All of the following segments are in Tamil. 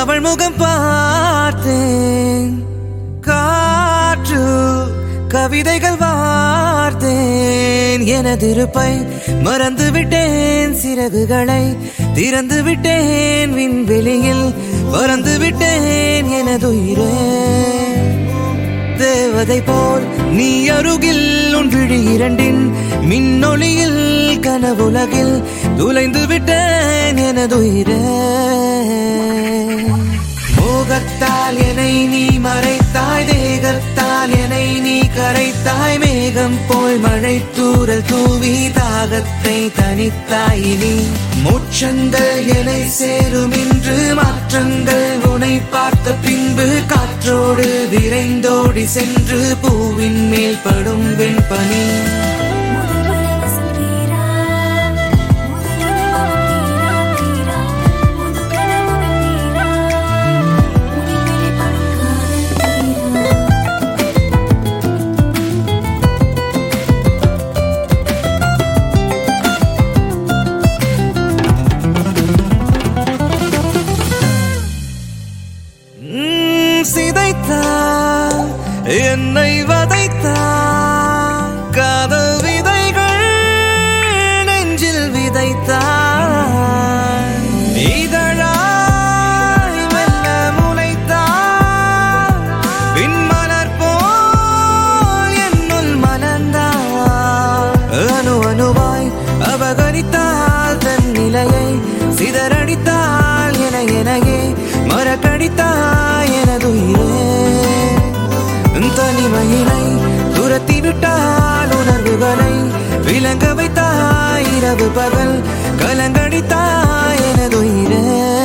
அவள் முகம் பார்த்தேன் காற்று கவிதைகள் வார்த்தேன் எனதிருப்பை மறந்து விட்டேன் சிறகுகளை திறந்து விட்டேன் விண்வெளியில் பறந்து விட்டேன் எனதுயிரே தேவதை போல் நீ அருகில் உன் விழி இரண்டின் மின்னொளியில் கனவுலகில் துளைந்து விட்டேன் எனதுயிரே மோகத்தால் என்னை நீ மறைத்தாய் தேகத்தால் என்னை நீ கரைத்தாய் மேகம் போல் மழை தூரல் தூவி தாகத்தை தனித்தாய் நீ மோட்சங்கள் என்னை சேரும் இன்று மாற்றங்கள் உனை பார்த்த பின்பு காற்றோடு விரைந்தோடி சென்று பூவின் மேல் படும் வெண்பனி முதல் பரவசம் தீரா முதல் அனுபவம் தீரா தீரா புது கனவுகள் தீரா உன்னில் வெளிப்படும் காதல் தீரா உம், சிதைத்தாய் என்னை வதைத்தாய் காதல் விதைகள் நெஞ்சில் விதைத்தாய் இதழாய் மெல்ல முளைத்தாய் விண்மலர் போல் என்னுள் மலர்ந்தாய் அணு அணுவாய் அபகரித்தால் தன் நிலையை சிதறடித்தால் என எனையே மறக்கடித்தாய் எனதுயிரே தனிமையினை துரத்தி விட்டால் உணர்வுகளை விளங்க வைத்தாய் இரவு பகல் கலங்கடித்தாய் எனதுயிரே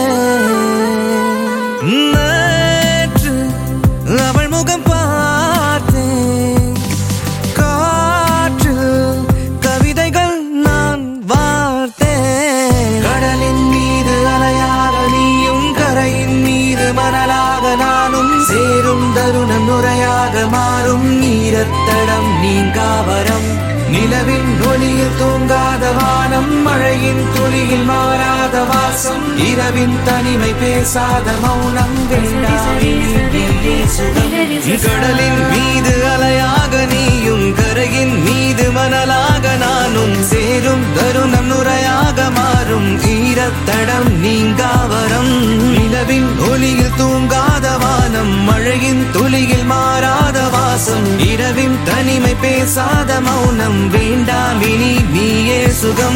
நேற்று அவள் முகம் பார்த்தேன் காற்று கவிதைகள் நான் வார்த்தேன் கடலின் மீது அலையாக நீயும் கரையின் மீது மணலாக நானும் சேரும் தருணம் நுரையாக மாறும் நீரத்தடம் நீங்காவரம் நிலவின் ஒளியில் தூங்காத வானம் மழையின் துளியில் மாறாத வாசம் இரவின் தனிமை பேசாத மௌனம் வேண்டாம் இனியே சுகம் கடலின் மீது அலையாக நீயும் கரையின் மீது மணலாக நானும் சேரும் தருணம் நுரையாக மாறும் ஈரத்தடம் நீங்காவரம் நிலவின் ஒளியில் தூங்காத வானம் மழையின் துளியில் மாறாத வாசம் இரவின் தனிமை பேசாத மௌனம் வேண்டாம் இனி நீயே சுகம்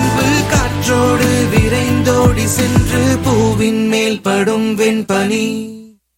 காற்றோடு விரைந்தோடி சென்று பூவின் மேல் படும் வெண்பனி